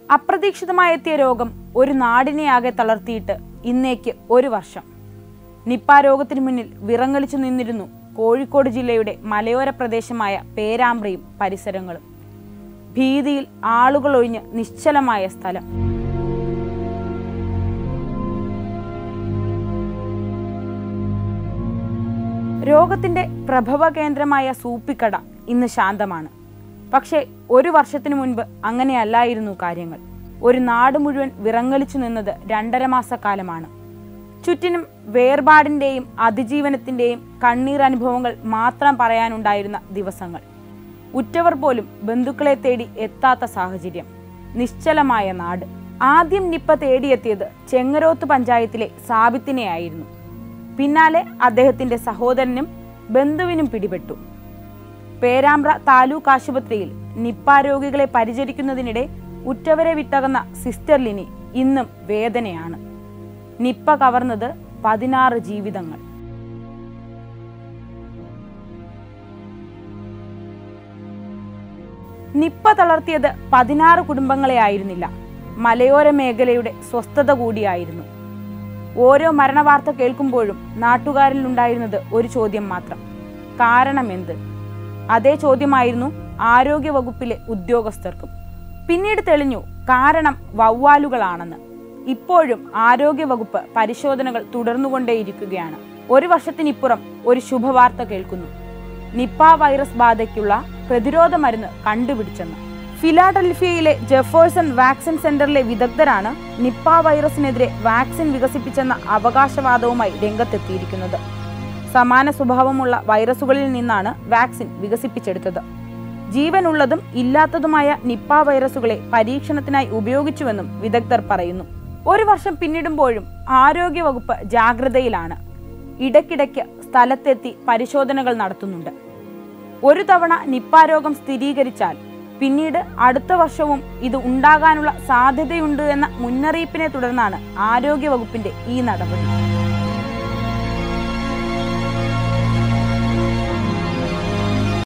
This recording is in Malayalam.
അപ്രതീക്ഷിതമായി എത്തിയ രോഗം ഒരു നാടിനെയാകെ തളർത്തിയിട്ട് ഇന്നേക്ക് ഒരു വർഷം നിപ്പ രോഗത്തിന് മുന്നിൽ വിറങ്ങലിച്ചു നിന്നിരുന്നു കോഴിക്കോട് ജില്ലയുടെ മലയോര പ്രദേശമായ പേരാമ്പ്രയും പരിസരങ്ങളും ഭീതിയിൽ ആളുകൾ ഒഴിഞ്ഞ് നിശ്ചലമായ സ്ഥലം രോഗത്തിന്റെ പ്രഭവ കേന്ദ്രമായ സൂപ്പിക്കട ഇന്ന് ശാന്തമാണ് പക്ഷേ ഒരു വർഷത്തിനു മുൻപ് അങ്ങനെയല്ലായിരുന്നു കാര്യങ്ങൾ ഒരു നാട് മുഴുവൻ വിറങ്ങലിച്ചു നിന്നത് രണ്ടര മാസക്കാലമാണ് ചുറ്റിനും വേർപാടിന്റെയും അതിജീവനത്തിന്റെയും കണ്ണീർ അനുഭവങ്ങൾ മാത്രം പറയാനുണ്ടായിരുന്ന ദിവസങ്ങൾ ഉറ്റവർ പോലും ബന്ധുക്കളെ തേടി എത്താത്ത സാഹചര്യം നിശ്ചലമായ നാട് ആദ്യം നിപ്പ തേടിയെത്തിയത് ചെങ്ങരോത്ത് പഞ്ചായത്തിലെ സാബിത്തിനെയായിരുന്നു പിന്നാലെ അദ്ദേഹത്തിന്റെ സഹോദരനും ബന്ധുവിനും പിടിപെട്ടു പേരാമ്പ്ര താലൂക്ക് ആശുപത്രിയിൽ നിപ്പ രോഗികളെ പരിചരിക്കുന്നതിനിടെ ഉറ്റവരെ വിട്ടകന്ന സിസ്റ്റർ ലിനി ഇന്നും വേദനയാണ് നിപ്പ കവർന്നത് പതിനാറ് ജീവിതങ്ങൾ നിപ്പ തളർത്തിയത് പതിനാറ് കുടുംബങ്ങളെ ആയിരുന്നില്ല മലയോര മേഖലയുടെ സ്വസ്ഥത കൂടിയായിരുന്നു ഓരോ മരണവാർത്ത കേൾക്കുമ്പോഴും നാട്ടുകാരിൽ ഉണ്ടായിരുന്നത് ഒരു ചോദ്യം മാത്രം കാരണം എന്ത് അതേ ചോദ്യമായിരുന്നു ആരോഗ്യ വകുപ്പിലെ ഉദ്യോഗസ്ഥർക്കും പിന്നീട് തെളിഞ്ഞു കാരണം വവ്വാലുകളാണെന്ന് ഇപ്പോഴും ആരോഗ്യ വകുപ്പ് പരിശോധനകൾ തുടർന്നുകൊണ്ടേയിരിക്കുകയാണ് ഒരു വർഷത്തിനിപ്പുറം ഒരു ശുഭവാർത്ത കേൾക്കുന്നു നിപ്പ വൈറസ് ബാധയ്ക്കുള്ള പ്രതിരോധ മരുന്ന് കണ്ടുപിടിച്ചെന്ന് ഫിലാഡൽഫിയയിലെ ജെഫേഴ്സൺ വാക്സിൻ സെന്ററിലെ വിദഗ്ധരാണ് നിപ്പ വൈറസിനെതിരെ വാക്സിൻ വികസിപ്പിച്ചെന്ന അവകാശവാദവുമായി രംഗത്തെത്തിയിരിക്കുന്നത് സമാന സ്വഭാവമുള്ള വൈറസുകളിൽ നിന്നാണ് വാക്സിൻ വികസിപ്പിച്ചെടുത്തത് ജീവനുള്ളതും ഇല്ലാത്തതുമായ നിപ്പ വൈറസുകളെ പരീക്ഷണത്തിനായി ഉപയോഗിച്ചുവെന്നും വിദഗ്ധർ പറയുന്നു ഒരു വർഷം പിന്നിടുമ്പോഴും ആരോഗ്യവകുപ്പ് ജാഗ്രതയിലാണ് ഇടയ്ക്കിടയ്ക്ക് സ്ഥലത്തെത്തി പരിശോധനകൾ നടത്തുന്നുണ്ട് ഒരു തവണ നിപ്പ രോഗം സ്ഥിരീകരിച്ചാൽ പിന്നീട് അടുത്ത വർഷവും ഇത് ഉണ്ടാകാനുള്ള സാധ്യതയുണ്ട് എന്ന മുന്നറിയിപ്പിനെ തുടർന്നാണ് ആരോഗ്യവകുപ്പിന്റെ ഈ നടപടി